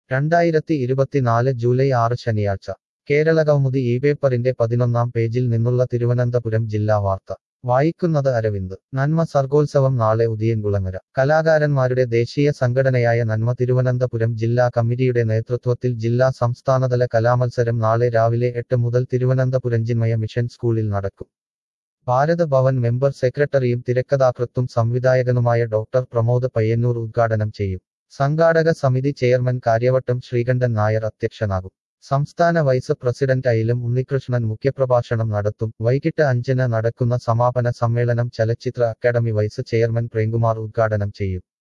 രണ്ടായിരത്തി ഇരുപത്തിനാല് ജൂലൈ ആറ് ശനിയാഴ്ച കേരളകൗമുദി ഈ പേപ്പറിന്റെ പതിനൊന്നാം പേജിൽ നിന്നുള്ള തിരുവനന്തപുരം ജില്ലാ വാർത്ത വായിക്കുന്നത് അരവിന്ദ് നന്മ സർഗോത്സവം നാളെ ഉദിയൻകുളങ്ങര കലാകാരന്മാരുടെ ദേശീയ സംഘടനയായ നന്മ തിരുവനന്തപുരം ജില്ലാ കമ്മിറ്റിയുടെ നേതൃത്വത്തിൽ ജില്ലാ സംസ്ഥാനതല കലാമത്സരം നാളെ രാവിലെ എട്ട് മുതൽ തിരുവനന്തപുരം ചിന്മയ മിഷൻ സ്കൂളിൽ നടക്കും ഭാരത് ഭവൻ മെമ്പർ സെക്രട്ടറിയും തിരക്കഥാകൃത്തും സംവിധായകനുമായ ഡോക്ടർ പ്രമോദ് പയ്യന്നൂർ ഉദ്ഘാടനം ചെയ്യും സംഘാടക സമിതി ചെയർമാൻ കാര്യവട്ടം ശ്രീകണ്ഠൻ നായർ അധ്യക്ഷനാകും സംസ്ഥാന വൈസ് പ്രസിഡന്റ് അയിലും ഉണ്ണികൃഷ്ണൻ മുഖ്യപ്രഭാഷണം നടത്തും വൈകിട്ട് അഞ്ചിന് നടക്കുന്ന സമാപന സമ്മേളനം ചലച്ചിത്ര അക്കാദമി വൈസ് ചെയർമാൻ പ്രേംകുമാർ ഉദ്ഘാടനം ചെയ്യും